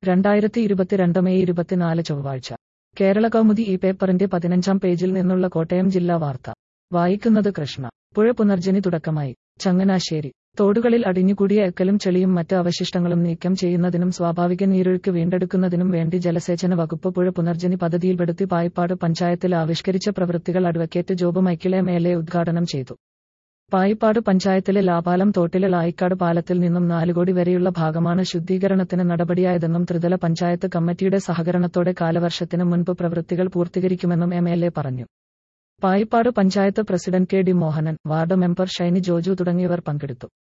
രണ്ടായിരത്തി ഇരുപത്തിരണ്ട് മെയ് ഇരുപത്തിനാല് ചൊവ്വാഴ്ച കേരള കൗമുദി ഈ പേപ്പറിന്റെ പതിനഞ്ചാം പേജിൽ നിന്നുള്ള കോട്ടയം ജില്ലാ വാർത്ത വായിക്കുന്നത് കൃഷ്ണ പുഴ പുനർജനി തുടക്കമായി ചങ്ങനാശ്ശേരി തോടുകളിൽ അടിഞ്ഞുകൂടിയ എക്കലും ചെളിയും മറ്റ് അവശിഷ്ടങ്ങളും നീക്കം ചെയ്യുന്നതിനും സ്വാഭാവിക നീരൊഴുക്ക് വീണ്ടെടുക്കുന്നതിനും വേണ്ടി ജലസേചന വകുപ്പ് പുഴ പുനർജനി പദ്ധതിയിൽപ്പെടുത്തി പായിപ്പാട് പഞ്ചായത്തിൽ ആവിഷ്കരിച്ച പ്രവൃത്തികൾ advocate Job Michael M L A ഉദ്ഘാടനം ചെയ്തു പായിപ്പാട് പഞ്ചായത്തിലെ ലാപാലം തോട്ടിലെ ലായിക്കാട് പാലത്തിൽ നിന്നും നാലുകോടി വരെയുള്ള ഭാഗമാണ് ശുദ്ധീകരണത്തിന് നടപടിയായതെന്നും ത്രിതല പഞ്ചായത്ത് കമ്മിറ്റിയുടെ സഹകരണത്തോടെ കാലവർഷത്തിന് മുൻപ് പ്രവൃത്തികൾ പൂർത്തീകരിക്കുമെന്നും എം എൽ എ പറഞ്ഞു Payippad panchayat president K D Mohanan ward member Shiny Joju തുടങ്ങിയവർ പങ്കെടുത്തു